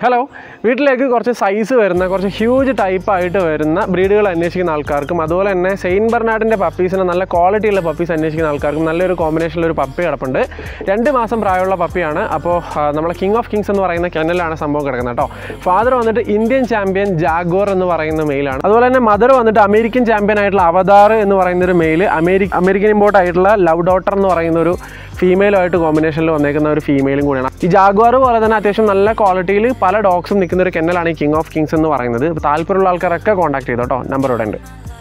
hello വീട്ടിലേക്ക് കുറച്ച് size വരുന്ന കുറച്ച് ഹ്യൂജ് ടൈപ്പ് ആയിട്ട് വരുന്ന ബ്രീഡുകൾ അന്വേഷിക്കുന്ന ആൾക്കാർക്കും അതുപോലെ തന്നെ സെയിൻ ബെർണാഡിൻ്റെ പപ്പീസിന് നല്ല ക്വാളിറ്റിയുള്ള പപ്പീസ് അന്വേഷിക്കുന്ന ആൾക്കാർക്കും നല്ലൊരു കോമ്പിനേഷനിൽ ഒരു പപ്പി കിടപ്പുണ്ട് രണ്ട് മാസം പ്രായമുള്ള പപ്പിയാണ് അപ്പോൾ നമ്മളെ കിങ് ഓഫ് കിങ്സ് എന്ന് പറയുന്ന കെനലാണ് സംഭവം കിടക്കുന്നത് കേട്ടോ ഫാദർ വന്നിട്ട് ഇന്ത്യൻ ചാമ്പ്യൻ ജാഗോർ എന്ന് പറയുന്ന മെയിലാണ് അതുപോലെ തന്നെ മദർ വന്നിട്ട് അമേരിക്കൻ ചാമ്പ്യൻ ആയിട്ടുള്ള അവതാർ എന്ന് പറയുന്ന ഒരു മെയിൽ അമേരിക്ക അമേരിക്കൻ ഇമ്പോർട്ട് ആയിട്ടുള്ള ലവ് ഡോട്ടർ എന്ന് പറയുന്ന ഒരു ഫീമെയിലുമായിട്ട് കോമ്പിനേഷനിൽ വന്നേക്കുന്ന ഒരു ഫീമെയിലും കൂടിയാണ് ഈ ജാഗ്വാർ പോലെ തന്നെ അത്യാവശ്യം നല്ല ക്വാളിറ്റിയിൽ പല ഡോഗ്സും നിൽക്കുന്ന ഒരു കെന്നലാണ് ഈ കിങ് ഓഫ് കിങ്സ് എന്ന് പറയുന്നത് അപ്പോൾ താല്പര്യമുള്ള ആൾക്കാരൊക്കെ കോൺടാക്ട് ചെയ്തോ കേട്ടോ നമ്പർ ഇവിടെ ഉണ്ട്